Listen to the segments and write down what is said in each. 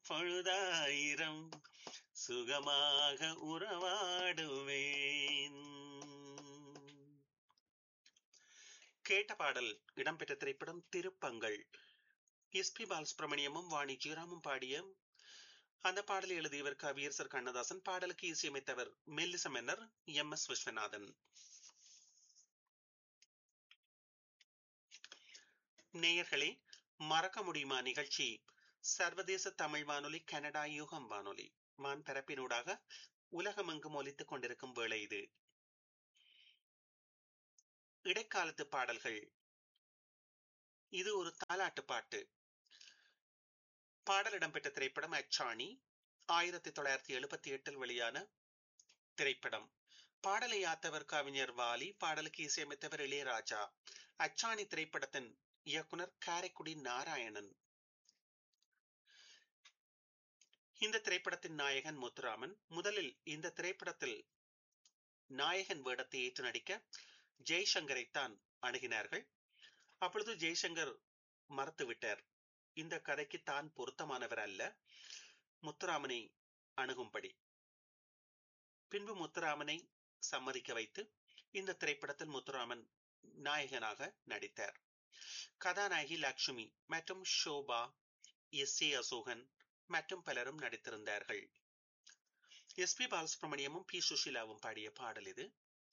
பொழுதாயிரம் சுகமாக உறவாடுவேன் கேட்ட பாடல் இடம்பெற்ற திரைப்படம் திருப்பங்கள் எஸ் பி பாலசுப்ரமணியமும் வாணி ஜீராமும் பாடிய அந்த பாடலை எழுதியவர் கவியரசர் கண்ணதாசன் பாடலுக்கு இசையமைத்தவர் மெல்லிச மன்னர் எம் எஸ் விஸ்வநாதன் நேயர்களே மறக்க முடியுமா நிகழ்ச்சி சர்வதேச தமிழ் வானொலி கனடா யூகம் வானொலி வான் பரப்பினூடாக உலகமெங்கும் ஒலித்துக் கொண்டிருக்கும் வேளை இது இடைக்காலத்து பாடல்கள் இது ஒரு தாலாட்டு பாட்டு பாடல் இடம்பெற்ற திரைப்படம் அச்சாணி ஆயிரத்தி தொள்ளாயிரத்தி எழுபத்தி எட்டில் வெளியான திரைப்படம் பாடலை யாத்தவர் கவிஞர் வாலி பாடலுக்கு இசையமைத்தவர் இளையராஜா அச்சாணி திரைப்படத்தின் இயக்குனர் காரைக்குடி நாராயணன் இந்த திரைப்படத்தின் நாயகன் முத்துராமன் முதலில் இந்த திரைப்படத்தில் நாயகன் வேடத்தை ஏற்று நடிக்க ஜெய்சங்கரைத்தான் அணுகினார்கள் அப்பொழுது ஜெய்சங்கர் மறுத்துவிட்டார் இந்த கதைக்கு தான் பொருத்தமானவர் அல்ல முத்துராமனை அணுகும்படி பின்பு முத்துராமனை சம்மதிக்க வைத்து இந்த திரைப்படத்தில் முத்துராமன் நாயகனாக நடித்தார் கதாநாயகி லக்ஷ்மி மற்றும் ஷோபா எஸ் ஏ அசோகன் மற்றும் பலரும் நடித்திருந்தார்கள் எஸ் பி பாலசுப்ரமணியமும் பி சுஷிலாவும் பாடிய பாடல் இது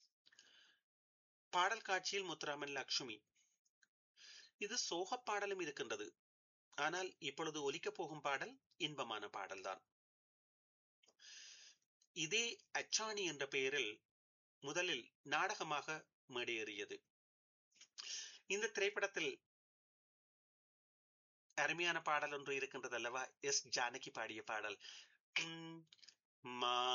பாடல் காட்சியில் முத்துராமன் லக்ஷ்மி இது சோக பாடலும் இருக்கின்றது ஆனால் இப்பொழுது ஒலிக்கப் போகும் பாடல் இன்பமான பாடல்தான் இதே அச்சாணி என்ற பெயரில் முதலில் நாடகமாக மேடையேறியது இந்த திரைப்படத்தில் அருமையான பாடல் ஒன்று இருக்கின்றது அல்லவா எஸ் ஜானகி பாடிய பாடல் மா